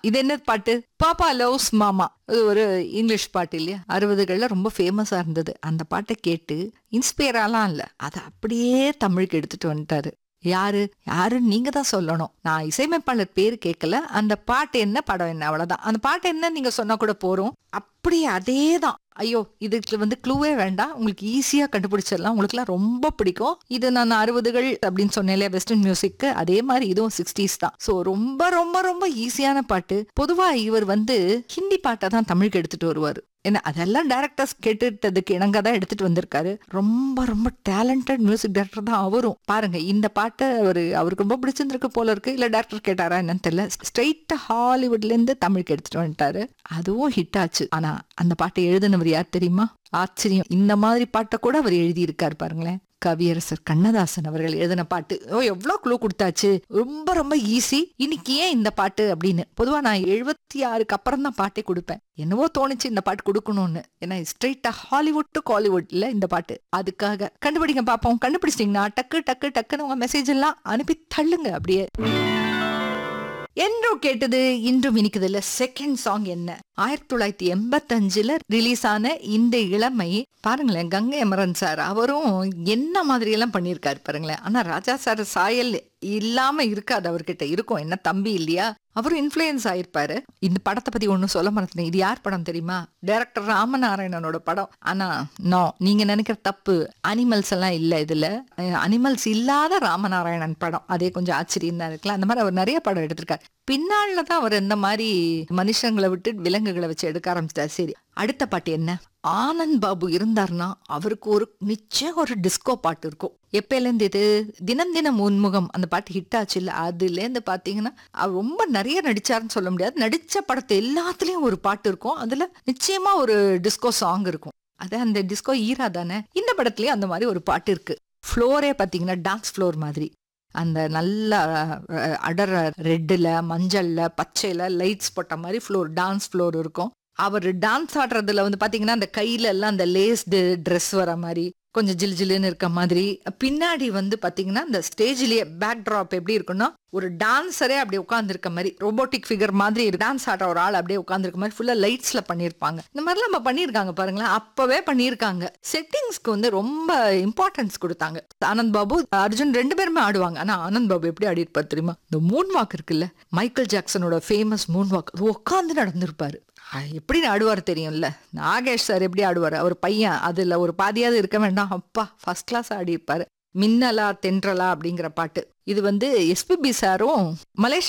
இது என்ன பாட்டு பாப்பா லவ்ஸ் மாமா இது ஒரு இங்கிலீஷ் பாட்டு இல்லையா அறுபதுகள்ல ரொம்ப ஃபேமஸா இருந்தது அந்த பாட்டை கேட்டு இன்ஸ்பயராலாம் இல்ல அதை அப்படியே தமிழுக்கு எடுத்துட்டு வந்துட்டாரு யாரு யாருன்னு நீங்க தான் சொல்லணும் நான் இசையமைப்பாளர் பேர் கேட்கல அந்த பாட்டு என்ன படம் என்ன அவ்வளவுதான் அந்த பாட்டு என்ன நீங்க சொன்னா கூட போறோம் அப்படியே அதே தான் ஐயோ இதுக்கு வந்து க்ளூவே வேண்டாம் உங்களுக்கு ஈஸியா கண்டுபிடிச்சிடலாம் உங்களுக்குலாம் ரொம்ப பிடிக்கும் இது நான் அறுபதுகள் அப்படின்னு சொன்னேன் இல்லையா வெஸ்டர்ன் மியூசிக்கு அதே மாதிரி இதுவும் சிக்ஸ்டீஸ் தான் ஸோ ரொம்ப ரொம்ப ரொம்ப ஈஸியான பாட்டு பொதுவா இவர் வந்து ஹிந்தி பாட்டை தான் தமிழுக்கு எடுத்துட்டு வருவார் என்ன அதெல்லாம் டேரக்டர்ஸ் கேட்டுட்டதுக்கு இணங்க தான் எடுத்துட்டு வந்திருக்காரு ரொம்ப ரொம்ப டேலண்டட் மியூசிக் டைரக்டர் தான் அவரும் பாருங்க இந்த பாட்டை அவர் அவருக்கு ரொம்ப பிடிச்சிருந்திருக்கு போல இருக்கு இல்ல டேரக்டர் கேட்டாரா என்னன்னு தெரியல ஸ்ட்ரெயிட்டா ஹாலிவுட்ல இருந்து தமிழுக்கு எடுத்துட்டு வந்துட்டாரு அதுவும் ஹிட் ஆச்சு ஆனா அந்த பாட்டை எழுதினவர் யார் தெரியுமா ஆச்சரியம் இந்த மாதிரி பாட்டை கூட அவர் எழுதி இருக்காரு பாருங்களேன் கவியரசர் கண்ணதாசன் அவர்கள் எழுதின பாட்டு ஓ எவ்வளவு குழு கொடுத்தாச்சு ரொம்ப ரொம்ப ஈஸி இன்னைக்கு ஏன் இந்த பாட்டு அப்படின்னு பொதுவா நான் எழுபத்தி ஆறுக்கு அப்புறம் தான் பாட்டே கொடுப்பேன் என்னவோ தோணுச்சு இந்த பாட்டு கொடுக்கணும்னு ஏன்னா ஸ்ட்ரெயிட்டா ஹாலிவுட் டு காலிவுட்ல இந்த பாட்டு அதுக்காக கண்டுபிடிங்க பாப்போம் கண்டுபிடிச்சிட்டீங்கன்னா டக்கு டக்கு டக்குன்னு உங்க மெசேஜ் எல்லாம் அனுப்பி தள்ளுங்க அப்படியே என்றும் கேட்டது இன்றும் இனிக்குது இல்ல செகண்ட் சாங் என்ன ஆயிரத்தி தொள்ளாயிரத்தி எண்பத்தஞ்சுல ரிலீஸ் ஆன இந்த இளமை பாருங்களேன் கங்கை அமரன் சார் அவரும் என்ன மாதிரி எல்லாம் பண்ணியிருக்காரு பாருங்களேன் ஆனா ராஜா சார் சாயல் இல்லாம இருக்காது அவர்கிட்ட இருக்கும் என்ன தம்பி இல்லையா அவரும் இன்ஃப்ளூயன்ஸ் ஆயிருப்பாரு இந்த படத்தை பத்தி ஒன்னும் சொல்ல மாட்டேன் இது யார் படம் தெரியுமா டைரக்டர் ராமநாராயணனோட படம் ஆனா நோ நீங்க நினைக்கிற தப்பு அனிமல்ஸ் எல்லாம் இல்ல இதுல அனிமல்ஸ் இல்லாத ராமநாராயணன் படம் அதே கொஞ்சம் ஆச்சரியம் தான் இருக்கலாம் அந்த மாதிரி அவர் நிறைய படம் எடுத்திருக்காரு பின்னால தான் அவர் இந்த மாதிரி மனுஷங்களை விட்டு விலங்குகளை வச்சு எடுக்க ஆரம்பிச்சிட்டார் சரி அடுத்த பாட்டு என்ன ஆனந்த் பாபு இருந்தார்னா அவருக்கு ஒரு நிச்சயம் ஒரு டிஸ்கோ பாட்டு இருக்கும் எப்பயிலேருந்து இது தினம் தினம் உன்முகம் அந்த பாட்டு ஹிட் ஆச்சு இல்ல அதுலேருந்து பார்த்தீங்கன்னா அவர் ரொம்ப நிறைய நடிச்சாருன்னு சொல்ல முடியாது நடிச்ச படத்தை எல்லாத்துலயும் ஒரு பாட்டு இருக்கும் அதுல நிச்சயமா ஒரு டிஸ்கோ சாங் இருக்கும் அது அந்த டிஸ்கோ ஈரா தானே இந்த படத்துலயும் அந்த மாதிரி ஒரு பாட்டு இருக்கு ஃப்ளோரே பார்த்தீங்கன்னா டான்ஸ் ஃப்ளோர் மாதிரி அந்த நல்ல அஹ், அடர் ரெட்டில் மஞ்சள்ல பச்சையில லைட்ஸ் போட்ட மாதிரி ஃப்ளோர் டான்ஸ் ஃப்ளோர் இருக்கும் அவர் டான்ஸ் ஆடுறதுல வந்து பாத்தீங்கன்னா அந்த கையில எல்லாம் அந்த லேஸ்டு ட்ரெஸ் வர மாதிரி கொஞ்சம் ஜில் ஜில்லுன்னு இருக்க மாதிரி பின்னாடி வந்து பாத்தீங்கன்னா இந்த ஸ்டேஜ்லயே பேக் ட்ராப் எப்படி இருக்குன்னா ஒரு டான்ஸரே அப்படியே உட்காந்துருக்க மாதிரி ரோபோட்டிக் ஃபிகர் மாதிரி டான்ஸ் ஆடுற ஒரு ஆள் அப்படியே உட்காந்துருக்க மாதிரி ஃபுல்லா லைட்ஸ்ல பண்ணியிருப்பாங்க இந்த மாதிரிலாம் நம்ம பண்ணியிருக்காங்க பாருங்களேன் அப்பவே பண்ணியிருக்காங்க செட்டிங்ஸ்க்கு வந்து ரொம்ப இம்பார்ட்டன்ஸ் கொடுத்தாங்க ஆனந்த் பாபு அர்ஜுன் ரெண்டு பேருமே ஆடுவாங்க ஆனா ஆனந்த் பாபு எப்படி ஆடி இருப்பார் தெரியுமா இந்த மூன் வாக் இருக்குல்ல மைக்கேல் ஜாக்சனோட ஃபேமஸ் மூன் வாக் உட்காந்து நடந்திருப்பாரு அஹ் எப்படி ஆடுவார் தெரியும்ல நாகேஷ் சார் எப்படி ஆடுவார் அவர் பையன் அதுல ஒரு பாதியாவது இருக்க வேண்டாம் அப்பா ஃபர்ஸ்ட் கிளாஸ் ஆடி இருப்பாரு மின்னலா தென்றலா அப்படிங்கிற பாட்டு இது வந்து எஸ்பிபி சாரும் மலேசியா